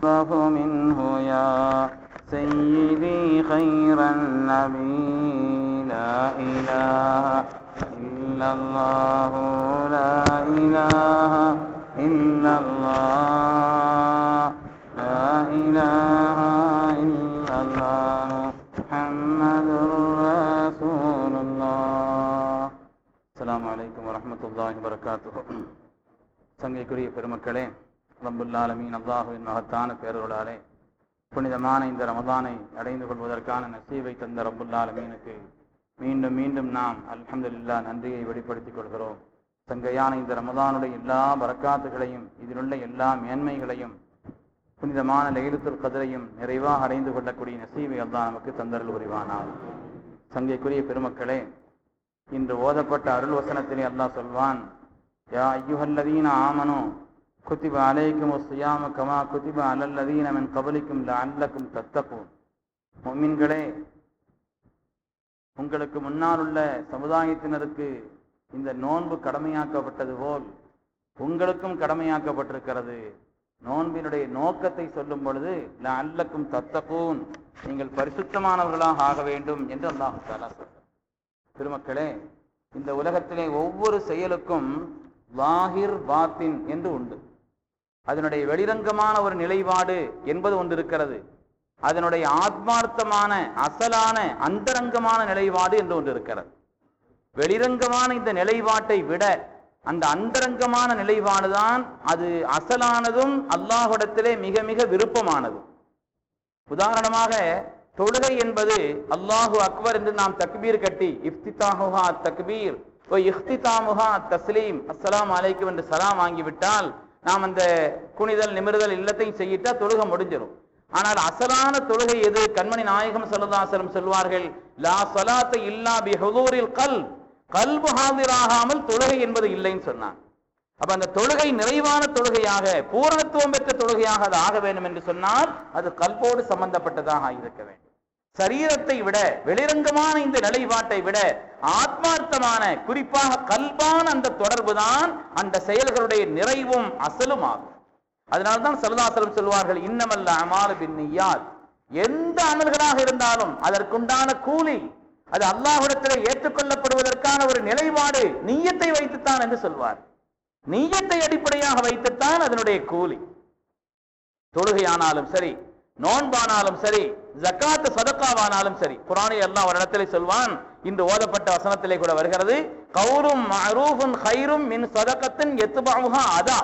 الله منه يا سيدي خير النبي لا إله إلا الله لا إله إلا الله لا إله إلا الله محمد رسول الله السلام عليكم ورحمة الله وبركاته சங்கைக்குரிய பெருமக்களே ரம்புல்லாலமீன் அல்லாஹுவின் மகத்தான பேரருளாலே புனிதமான இந்த ரமதானை அடைந்து கொள்வதற்கான நசீவை தந்த ரம்புல்லாலமீனுக்கு மீண்டும் மீண்டும் நாம் அல்ஹம்துலில்லா நன்றியை வெளிப்படுத்திக் கொள்கிறோம் சங்கையான இந்த ரமதானுடைய எல்லா பரக்காத்துகளையும் இதிலுள்ள எல்லா மேன்மைகளையும் புனிதமான லைலத்துல் கதிரையும் நிறைவாக அடைந்து கொள்ளக்கூடிய நசீவை அல்லாஹ் நமக்கு தந்தருள் புரிவானார் சங்கைக்குரிய பெருமக்களே இன்று ஓதப்பட்ட அருள் வசனத்திலே அல்லாஹ் சொல்வான் யா ஐயுஹல்லதீன ஆமனு குத்திப அலைக்கும் சியாம கமா குத்திப அலல்லதீன மின் கபலிக்கும் லஅல்லக்கும் தத்தகும் முஃமின்களே உங்களுக்கு முன்னால் உள்ள சமுதாயத்தினருக்கு இந்த நோன்பு கடமையாக்கப்பட்டது போல் உங்களுக்கும் கடமையாக்கப்பட்டிருக்கிறது நோன்பினுடைய நோக்கத்தை சொல்லும் பொழுது லஅல்லக்கும் தத்தகூன் நீங்கள் பரிசுத்தமானவர்களாக ஆக வேண்டும் என்று அல்லாஹ் தஆலா சொல்றார் திருமக்களே இந்த உலகத்திலே ஒவ்வொரு செயலுக்கும் லாகிர் பாத்தின் என்று உண்டு அதனுடைய வெளிரங்கமான ஒரு நிலைப்பாடு என்பது ஒன்று இருக்கிறது அதனுடைய ஆத்மார்த்தமான அசலான அந்தரங்கமான நிலைப்பாடு என்று ஒன்று இருக்கிறது வெளிரங்கமான இந்த நிலைப்பாட்டை விட அந்த அந்தரங்கமான நிலைப்பாடுதான் அது அசலானதும் அல்லாஹுடத்திலே மிக மிக விருப்பமானதும் உதாரணமாக தொழுகை என்பது அல்லாஹு அக்பர் என்று நாம் தக்பீர் கட்டி இஃப்திதாஹுஹா தக்பீர் ஓ இஃப்திதாமுஹா தஸ்லீம் அஸ்ஸலாம் அலைக்கும் என்று சலாம் வாங்கிவிட்டால் நாம் அந்த குனிதல் நிமிர்தல் இல்லத்தையும் செய்யிட்டா தொழுகை முடிஞ்சிடும் ஆனால் அசலான தொழுகை எது கண்மணி நாயகம் சல்லதாசலம் சொல்வார்கள் லா சலாத்தை இல்லா பி ஹுதூரில் கல் கல்பு ஹாதிராகாமல் தொழுகை என்பது இல்லைன்னு சொன்னான் அப்ப அந்த தொழுகை நிறைவான தொழுகையாக பூரணத்துவம் பெற்ற தொழுகையாக அது ஆக வேண்டும் என்று சொன்னால் அது கல்போடு சம்பந்தப்பட்டதாக இருக்க வேண்டும் சரீரத்தை விட வெளிரங்கமான இந்த நிலைப்பாட்டை விட ஆத்மார்த்தமான குறிப்பாக கல்பான அந்த தொடர்புதான் அந்த செயல்களுடைய நிறைவும் அசலும் ஆகும் அதனால்தான் சல்லாசலம் சொல்வார்கள் இன்னமல்ல அமால பின்னியாத் எந்த அமல்களாக இருந்தாலும் அதற்குண்டான கூலி அது அல்லாஹ்விடத்தில் ஏற்றுக்கொள்ளப்படுவதற்கான ஒரு நிலைப்பாடு நீயத்தை வைத்துத்தான் என்று சொல்வார் நீயத்தை அடிப்படையாக வைத்துத்தான் அதனுடைய கூலி தொழுகையானாலும் சரி நோன்பானாலும் சரி ஜக்காத்து சதக்காவானாலும் சரி குரானை எல்லாம் ஒரு இடத்துல சொல்வான் இன்று ஓதப்பட்ட வசனத்திலே கூட வருகிறது கௌரும் மரூஃபுன் ஹைரும் மின் சதக்கத்தின் எத்துபாமுகா அதா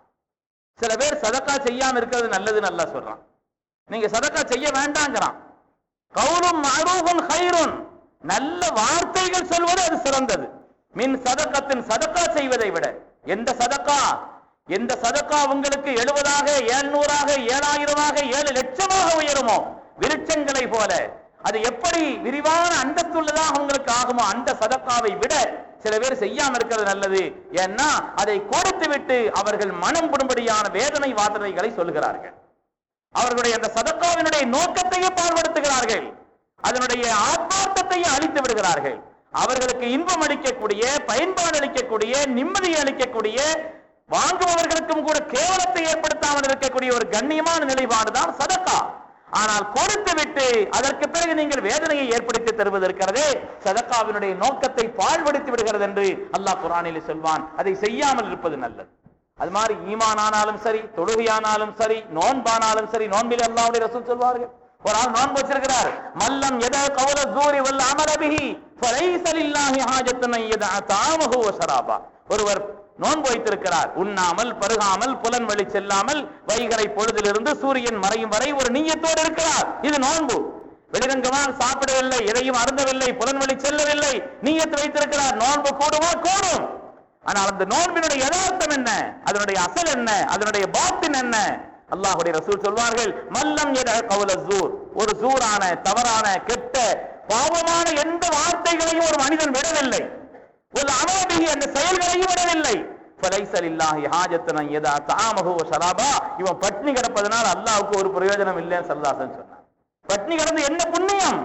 சில பேர் சதக்கா செய்யாம இருக்கிறது நல்லது நல்லா சொல்றான் நீங்க சதக்கா செய்ய வேண்டாங்கிறான் கௌரும் மரூஃபுன் ஹைருன் நல்ல வார்த்தைகள் சொல்வது அது சிறந்தது மின் சதக்கத்தின் சதக்கா செய்வதை விட எந்த சதக்கா எந்த சதக்கா உங்களுக்கு எழுபதாக ஏழ்நூறாக ஏழாயிரமாக ஏழு லட்சமாக உயருமோ விருட்சங்களை போல அது எப்படி விரிவான அந்தஸ்துள்ளதாக உங்களுக்கு ஆகுமோ அந்த சதக்காவை விட சில பேர் செய்யாம இருக்கிறது நல்லது ஏன்னா அதை கொடுத்து விட்டு அவர்கள் மனம் புடும்படியான வேதனை வார்த்தைகளை சொல்கிறார்கள் அவர்களுடைய அந்த சதக்காவினுடைய நோக்கத்தையே பால்படுத்துகிறார்கள் அதனுடைய ஆத்மார்த்தத்தையும் அழித்து விடுகிறார்கள் அவர்களுக்கு இன்பம் அளிக்கக்கூடிய பயன்பாடு அளிக்கக்கூடிய நிம்மதியை அளிக்கக்கூடிய வாங்குபவர்களுக்கும் கூட கேவலத்தை ஏற்படுத்தாமல் இருக்கக்கூடிய ஒரு கண்ணியமான நிலைப்பாடுதான் சதக்கா ஆனால் கொடுத்து விட்டு அதற்கு பிறகு நீங்கள் வேதனையை ஏற்படுத்தி தருவது இருக்கிறதே சதக்காவினுடைய நோக்கத்தை பாழ்படுத்தி விடுகிறது என்று அல்லாஹ் குரானிலே சொல்வான் அதை செய்யாமல் இருப்பது நல்லது அது மாதிரி ஈமானானாலும் சரி தொழுகையானாலும் சரி நோன்பானாலும் சரி நோன்பில் அல்லாவுடைய ரசூல் சொல்வார்கள் ஒரு ஆள் நோன்பு வச்சிருக்கிறார் மல்லம் எத கவல ஜூரி வல்ல அமரபிஹி ஃபலைசலில்லாஹி ஹாஜத்துன் யதா தாமஹு வ ஷராபா ஒருவர் நோன்பு வைத்திருக்கிறார் உண்ணாமல் பருகாமல் புலன் வழி செல்லாமல் வைகரை பொழுதிலிருந்து சூரியன் மறையும் வரை ஒரு நீயத்தோடு இருக்கிறார் இது நோன்பு வெளிரங்கமாக சாப்பிடவில்லை எதையும் அருந்தவில்லை புலன் வழி செல்லவில்லை நீயத்து வைத்திருக்கிறார் நோன்பு கூடுமா கூடும் ஆனால் அந்த நோன்பினுடைய யதார்த்தம் என்ன அதனுடைய அசல் என்ன அதனுடைய பாத்தின் என்ன அல்லாஹுடைய ரசூல் சொல்வார்கள் மல்லம் எத கவுல ஜூர் ஒரு ஜூரான தவறான கெட்ட பாவமான எந்த வார்த்தைகளையும் ஒரு மனிதன் விடவில்லை ஒரு அனாபிகி அந்த செயல்களையும் விடவில்லை ஃபலைசல் இல்லாஹி ஹாஜத்தன எதா தாமஹு ஷராபா இவன் பட்னி கிடப்பதனால் அல்லாஹ்வுக்கு ஒரு பிரயோஜனம் இல்லைன்னு சல்லாசன் சொன்னான் பட்னி கிடந்து என்ன புண்ணியம்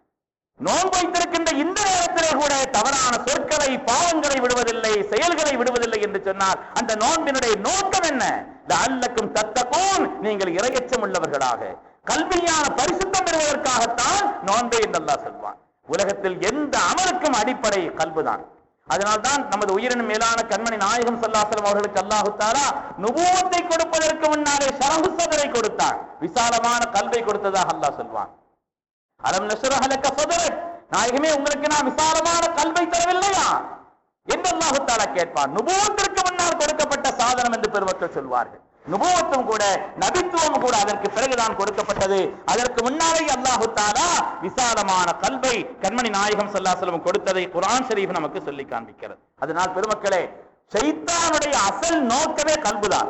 நோன்பு வைத்திருக்கின்ற இந்த நேரத்திலே கூட தவறான சொற்களை பாவங்களை விடுவதில்லை செயல்களை விடுவதில்லை என்று சொன்னால் அந்த நோன்பினுடைய நோக்கம் என்ன லஅல்லக்கும் தத்தகூன் நீங்கள் இரையச்சம் உள்ளவர்களாக கல்வியான பரிசுத்தம் பெறுவதற்காகத்தான் நோன்பே என்று அல்லாஹ் சொல்வான் உலகத்தில் எந்த அமலுக்கும் அடிப்படை கல்புதான் அதனால்தான் நமது உயிரின் மேலான கண்மணி நாயகம் சல்லாசலம் அவர்களுக்கு அல்லாஹு தாலா நுபுவத்தை கொடுப்பதற்கு முன்னாலே ஷரஹு சதரை கொடுத்தான் விசாலமான கல்வை கொடுத்ததாக அல்லாஹ் சொல்வான் அலம் நஸ்ரஹ லக சதரக் நாயகமே உங்களுக்கு நான் விசாலமான கல்வை தரவில்லையா என்று அல்லாஹு தாலா கேட்பான் நுபுவத்திற்கு முன்னால் கொடுக்கப்பட்ட சாதனம் என்று பெருமக்கள் சொல்வார்கள் நுபுவத்தும் கூட நபித்துவம் கூட அதற்கு பிறகுதான் கொடுக்கப்பட்டது அதற்கு முன்னாலே அல்லாஹு தாலா விசாலமான கல்வை கண்மணி நாயகம் ஸல்லல்லாஹு கொடுத்ததை குர்ஆன் ஷரீஃப் நமக்கு சொல்லி காண்பிக்கிறது அதனால் பெருமக்களே ஷைத்தானுடைய அசல் நோக்கமே கல்புதான்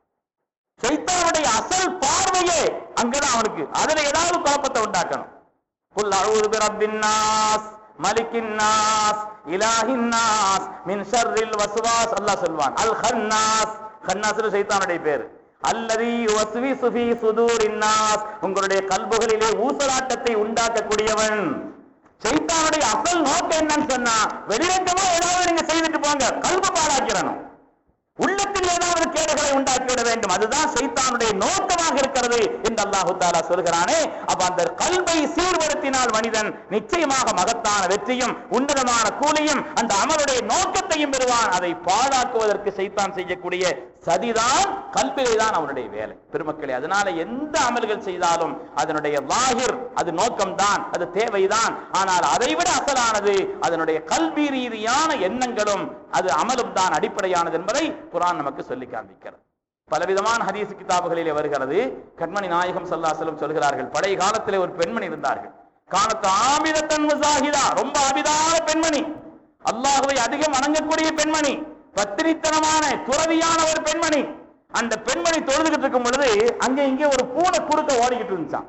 ஷைத்தானுடைய அசல் பார்வையே அங்கதான் அவனுக்கு அதுல ஏதாவது குழப்பத்தை உண்டாக்கணும் குல் அஊது பிரப்பின் நாஸ் மலிக்கின் நாஸ் இலாஹின் நாஸ் மின் ஷர்ரில் வஸ்வாஸ் அல்லாஹ் சொல்வான் அல் ஹன்னாஸ் ஹன்னாஸ்னு ஷைத்தானுடைய பேர் அல்லதி வஸ்விசு ஃபீ சுதூரின் நாஸ் உங்களுடைய கல்புகளிலே ஊசலாட்டத்தை உண்டாக்கக்கூடியவன் ஷைத்தானுடைய அசல் நோக்கம் என்னன்னு சொன்னா வெளிரங்கமா ஏதாவது நீங்க செய்துட்டு போங்க கல்ப பாழாக்கிறணும் உள்ளத்தில் ஏதாவது கேடுகளை உண்டாக்கிவிட வேண்டும் அதுதான் சைத்தானுடைய நோக்கமாக இருக்கிறது என்று அல்லாஹு தாலா சொல்கிறானே அப்ப அந்த கல்வை சீர்படுத்தினால் மனிதன் நிச்சயமாக மகத்தான வெற்றியும் உன்னதமான கூலியும் அந்த அமலுடைய நோக்கத்தையும் பெறுவான் அதை பாழாக்குவதற்கு சைத்தான் செய்யக்கூடிய சதிதான் கல்வியை தான் அவனுடைய வேலை பெருமக்களே அதனால எந்த அமல்கள் செய்தாலும் அதனுடைய லாகிர் அது நோக்கம்தான் அது தேவைதான் ஆனால் அதைவிட அசலானது அதனுடைய கல்வி ரீதியான எண்ணங்களும் அது அமலும் தான் அடிப்படையானது என்பதை குரான் நமக்கு சொல்லி காண்பிக்கிறது பலவிதமான ஹதீஸ் கிதாபுகளிலே வருகிறது கண்மணி நாயகம் சல்லாசலம் சொல்கிறார்கள் பழைய காலத்திலே ஒரு பெண்மணி இருந்தார்கள் காலத்து ஆமிதத்தன் முசாஹிதா ரொம்ப ஆபிதான பெண்மணி அல்லாஹுவை அதிகம் வணங்கக்கூடிய பெண்மணி பத்திரித்தனமான துறவியான ஒரு பெண்மணி அந்த பெண்மணி தொழுதுகிட்டு இருக்கும் பொழுது அங்க இங்கே ஒரு பூனை குறுக்க ஓடிக்கிட்டு இருந்துச்சான்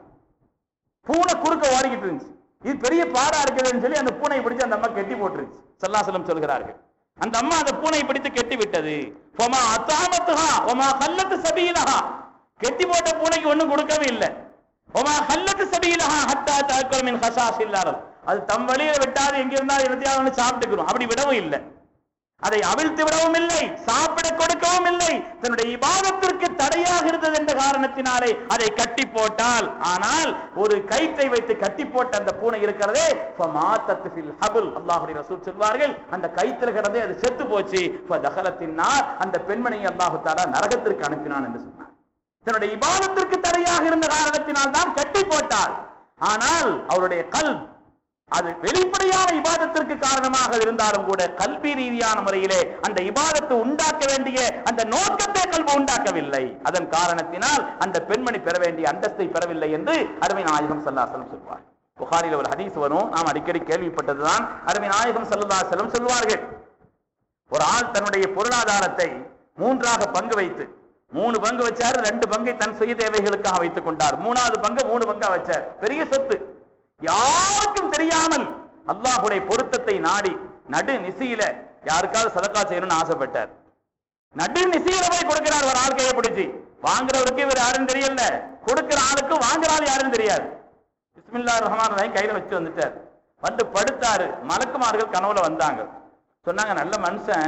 பூனை குறுக்க ஓடிக்கிட்டு இருந்துச்சு இது பெரிய பாடா இருக்குதுன்னு சொல்லி அந்த பூனை பிடிச்சு அந்த அம்மா கெட்டி போட்டுருச்சு சல்லாசலம் சொல்கிறார்கள் அந்த அம்மா அந்த பூனை பிடித்து கெட்டி விட்டது ஒமா அத்தாமத்துஹா ஒமா கல்லத்து சபீலஹா கெட்டி போட்ட பூனைக்கு ஒண்ணும் கொடுக்கவே இல்லை ஒமா கல்லத்து சபீலஹா ஹத்தா தாக்கல் மின் ஹசாஸ் இல்லாரல் அது தம் வழியில விட்டாது எங்க இருந்தாலும் என்னத்தையாவது சாப்பிட்டுக்கிறோம் அப்படி விடவும் இல்லை அதை அவிழ்த்து விடவும் இல்லை சாப்பிட கொடுக்கவும் இல்லை தன்னுடைய இபாதத்திற்கு தடையாக இருந்தது என்ற காரணத்தினாலே அதை கட்டி போட்டால் ஆனால் ஒரு கயிற்றை வைத்து கட்டி போட்ட அந்த பூனை இருக்கிறதே ஃபமாத்தத்து ஃபில் ஹபுல் அல்லாஹ்வுடைய ரசூல் சொல்வார்கள் அந்த கயித்துல கிடந்தே அது செத்து போச்சு ஃபதகலத்தின்னார் அந்த பெண்மணியை அல்லாஹு தஆலா நரகத்திற்கு அனுப்பினான் என்று சொன்னார் தன்னுடைய இபாதத்திற்கு தடையாக இருந்த காரணத்தினால் தான் கட்டி போட்டாள் ஆனால் அவருடைய கல் அது வெளிப்படையான இபாதத்திற்கு காரணமாக இருந்தாலும் கூட கல்வி ரீதியான முறையிலே அந்த இபாதத்தை உண்டாக்க வேண்டிய அந்த நோக்கத்தை கல்வி உண்டாக்கவில்லை அதன் காரணத்தினால் அந்த பெண்மணி பெற வேண்டிய அந்தஸ்தை பெறவில்லை என்று அருமை நாயகம் சல்லாசலம் சொல்வார் புகாரில் ஒரு ஹதீஸ் வரும் நாம் அடிக்கடி கேள்விப்பட்டதுதான் அருமை நாயகம் சல்லாசலம் சொல்வார்கள் ஒரு ஆள் தன்னுடைய பொருளாதாரத்தை மூன்றாக பங்கு வைத்து மூணு பங்கு வச்சாரு ரெண்டு பங்கை தன் சுய தேவைகளுக்காக வைத்துக் கொண்டார் மூணாவது பங்கு மூணு பங்கா வச்சார் பெரிய சொத்து யாருக்கும் தெரியாமல் அல்லாஹுடைய பொருத்தத்தை நாடி நடு நிசியில யாருக்காவது சதக்கா செய்யணும்னு ஆசைப்பட்டார் நடு நிசியில போய் கொடுக்கிறார் ஒரு ஆள் கையை பிடிச்சி வாங்குறவருக்கு இவர் யாருன்னு தெரியல கொடுக்கிற ஆளுக்கு வாங்குற ஆள் யாருன்னு தெரியாது பிஸ்மில்லா ரஹ்மான் ரஹீம் கையில வச்சு வந்துட்டார் வந்து படுத்தாரு மலக்குமார்கள் கனவுல வந்தாங்க சொன்னாங்க நல்ல மனுஷன்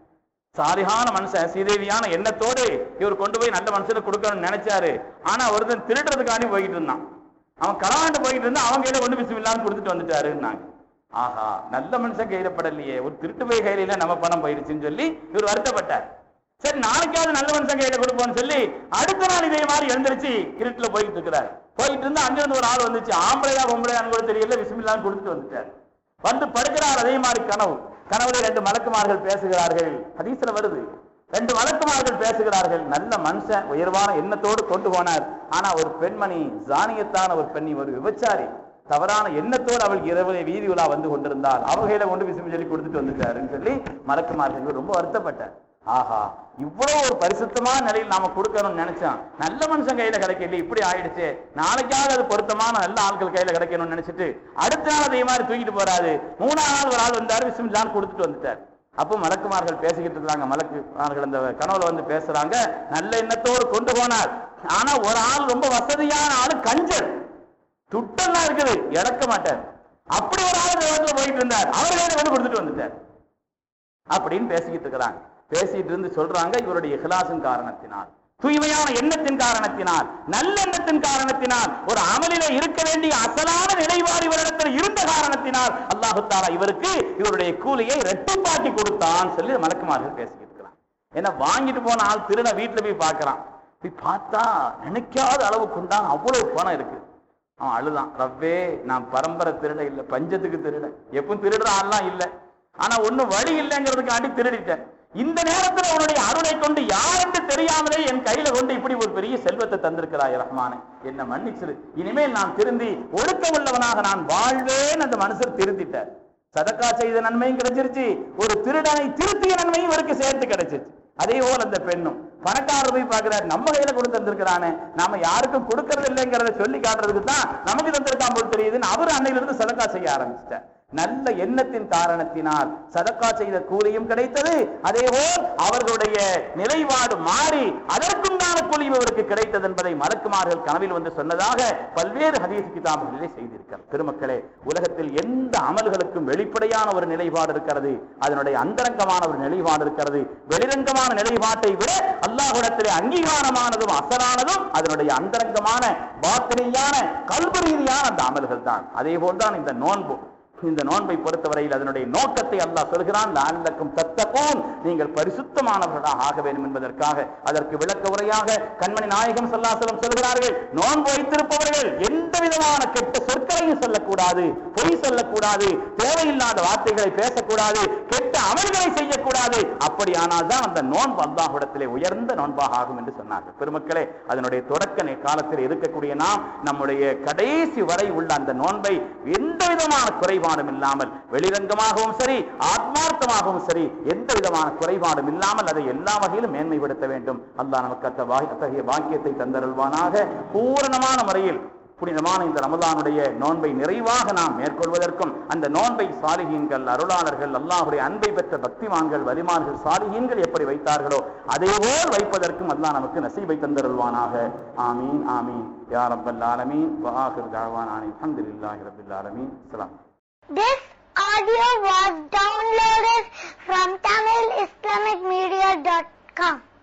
சாலிகான மனுஷன் சீதேவியான எண்ணத்தோடு இவர் கொண்டு போய் நல்ல மனுஷனுக்கு கொடுக்கணும்னு நினைச்சாரு ஆனா ஒருத்தன் திருடுறதுக்காண்டி போய்கிட்டு இருந்தான் அவன் களவாண்டு போய்கிட்டு இருந்தா அவங்க கையில கொண்டு பிஸ்மில்லான்னு கொடுத்துட்டு வந்துட்டாருன்னாங்க ஆஹா நல்ல மனுஷன் கையில படலையே ஒரு திருட்டு போய் கையில நம்ம பணம் போயிடுச்சுன்னு சொல்லி இவர் வருத்தப்பட்டார் சரி நாளைக்காவது நல்ல மனுஷன் கையில கொடுப்போம்னு சொல்லி அடுத்த நாள் இதே மாதிரி எழுந்திருச்சு இருட்டுல போயிட்டு இருக்கிறார் போயிட்டு இருந்தா அங்க இருந்து ஒரு ஆள் வந்துச்சு ஆம்பளையா பொம்பளையான்னு கூட தெரியல பிஸ்மில்லான்னு கொடுத்துட்டு வந்துட்டார் வந்து படுக்கிறார் அதே மாதிரி கனவு கனவுல ரெண்டு மலக்குமார்கள் பேசுகிறார்கள் ஹதீஸ்ல வருது ரெண்டு வழக்குமார்கள் பேசுகிறார்கள் நல்ல மனுஷன் உயர்வான எண்ணத்தோடு கொண்டு போனார் ஆனா ஒரு பெண்மணி ஜானியத்தான ஒரு பெண்ணி ஒரு விபச்சாரி தவறான எண்ணத்தோடு அவள் இரவு வீதி உலா வந்து கொண்டிருந்தால் அவகையில கொண்டு விசுமி சொல்லி கொடுத்துட்டு வந்துட்டாருன்னு சொல்லி மலக்குமார்கள் ரொம்ப வருத்தப்பட்டார் ஆஹா இவ்வளவு ஒரு பரிசுத்தமான நிலையில் நாம கொடுக்கணும்னு நினைச்சோம் நல்ல மனுஷன் கையில கிடைக்கல இப்படி ஆயிடுச்சு நாளைக்காவது அது பொருத்தமான நல்ல ஆட்கள் கையில கிடைக்கணும்னு நினைச்சிட்டு அடுத்த நாள் அதே மாதிரி தூக்கிட்டு போறாரு மூணாவது நாள் ஒரு ஆள் வந்தாரு விஸ்மில்லான்னு கொடுத்துட்டு வந்துட்டார் அப்போ மலக்குமார்கள் பேசிக்கிட்டு இருக்காங்க மலக்குமார்கள் அந்த கனவுல வந்து பேசுறாங்க நல்ல எண்ணத்தோடு கொண்டு போனார் ஆனா ஒரு ஆள் ரொம்ப வசதியான ஆளு கஞ்சன் துட்டெல்லாம் இருக்குது இறக்க மாட்டார் அப்படி ஒரு ஆள் இந்த ரோட்ல போயிட்டு இருந்தார் அவர் கையில கொண்டு கொடுத்துட்டு வந்துட்டார் அப்படின்னு பேசிக்கிட்டு இருக்கிறாங்க பேசிட்டு இருந்து சொல்றாங்க இவருடைய இஹ்லாசின் காரணத்தினால் தூய்மையான எண்ணத்தின் காரணத்தினால் நல்லெண்ணத்தின் காரணத்தினால் ஒரு அமலிலே இருக்க வேண்டிய அசலான நிலைப்பாடு இவரிடத்தில் இருந்த காரணத்தினால் அல்லாஹு தாலா இவருக்கு இவருடைய கூலியை ரெட்டிப்பாக்கி கொடுத்தான் சொல்லி மலக்குமார்கள் பேசியிருக்கிறான் ஏன்னா வாங்கிட்டு போன ஆள் திருட வீட்டுல போய் பார்க்கறான் போய் பார்த்தா நினைக்காத அளவுக்கு உண்டான அவ்வளவு பணம் இருக்கு அவன் அழுதான் ரவ்வே நான் பரம்பரை திருட இல்ல பஞ்சத்துக்கு திருட எப்பவும் திருடுற ஆள்லாம் இல்ல ஆனா ஒண்ணும் வழி இல்லைங்கிறதுக்காண்டி திருடிட்டேன் இந்த நேரத்துல உன்னுடைய அருளை கொண்டு யாரென்று தெரியாமலே என் கையில கொண்டு இப்படி ஒரு பெரிய செல்வத்தை தந்திருக்கிறாய் ரஹ்மானே என்ன மன்னிச்சிரு இனிமேல் நான் திருந்தி ஒழுக்கம் உள்ளவனாக நான் வாழ்வேன் அந்த மனுஷர் திருந்திட்டார் சதக்கா செய்த நன்மையும் கிடைச்சிருச்சு ஒரு திருடனை திருத்திய நன்மையும் இவருக்கு சேர்த்து கிடைச்சிருச்சு அதே போல அந்த பெண்ணும் பணக்காரர் போய் பார்க்கிறார் நம்ம கையில கொடுத்து தந்திருக்கிறானே நாம யாருக்கும் கொடுக்கறது இல்லைங்கிறத சொல்லி காட்டுறதுக்கு தான் நமக்கு தந்திருக்கான் போல் தெரியுதுன்னு அவர் அன்னையிலிருந்து சதக்கா செய்ய ஆரம்பிச்சிட்டார் நல்ல எண்ணத்தின் காரணத்தினால் சதக்கா செய்த கூலியும் கிடைத்தது அதேபோல் அவர்களுடைய நிலைப்பாடு மாறி அதற்குண்டான கூலி இவருக்கு கிடைத்தது என்பதை மலக்குமார்கள் கனவில் வந்து சொன்னதாக பல்வேறு ஹதீஸ் கிதாபுகளிலே செய்திருக்கிறார் பெருமக்களே உலகத்தில் எந்த அமல்களுக்கும் வெளிப்படையான ஒரு நிலைப்பாடு இருக்கிறது அதனுடைய அந்தரங்கமான ஒரு நிலைப்பாடு இருக்கிறது வெளிரங்கமான நிலைப்பாட்டை விட அல்லாஹ்விடத்திலே அங்கீகாரமானதும் அசலானதும் அதனுடைய அந்தரங்கமான பாத்திரியான கல்வி ரீதியான அந்த அமல்கள் தான் அதே போல்தான் இந்த நோன்பு இந்த நோன்பை பொறுத்தவரையில் அதனுடைய நோக்கத்தை அல்லாஹ் சொல்கிறான் லால்லக்கும் தத்தக்கும் நீங்கள் பரிசுத்தமானவர்களாக ஆக வேண்டும் என்பதற்காக அதற்கு விளக்க உரையாக கண்மணி நாயகம் சொல்லாசலம் சொல்கிறார்கள் நோன்பு வைத்திருப்பவர்கள் எந்த விதமான கெட்ட சொற்களையும் சொல்லக்கூடாது பொய் சொல்லக்கூடாது தேவையில்லாத வார்த்தைகளை பேசக்கூடாது கெட்ட அமல்களை செய்யக்கூடாது அப்படியானால் தான் அந்த நோன்பு அல்லாஹ்விடத்திலே உயர்ந்த நோன்பாக ஆகும் என்று சொன்னார்கள் பெருமக்களே அதனுடைய தொடக்க நே- காலத்தில் இருக்கக்கூடிய நாம் நம்முடைய கடைசி வரை உள்ள அந்த நோன்பை எந்த விதமான குறைபாடும் இல்லாமல் வெளிரங்கமாகவும் சரி ஆத்மார்த்தமாகவும் சரி எந்த விதமான குறைபாடும் இல்லாமல் அதை எல்லா வகையிலும் மேன்மைப்படுத்த வேண்டும் அல்லாஹ் நமக்கு அத்த வாய்- அத்தகைய வாக்கியத்தை தந்தருள்வானாக பூரணமான முறையில் புனிதமான இந்த ரமலானுடைய நோன்பை நிறைவாக நாம் மேற்கொள்வதற்கும் அந்த நோன்பை சாலிகீன்கள் அருளாளர்கள் அல்லாஹுடைய அன்பை பெற்ற பக்திமான்கள் வலிமான்கள் சாலிகீன்கள் எப்படி வைத்தார்களோ அதேபோல் வைப்பதற்கும் அல்லாஹ் நமக்கு நசீபை தந்தருள்வானாக ஆமீன் ஆமீன் யா ரப்பல் ஆலமீன் வஆகிர் தஅவானா அல்ஹம்துலில்லாஹி ரப்பில் ஆலமீன் அஸ்ஸலாம் This audio was downloaded from TamilIslamicMedia.com.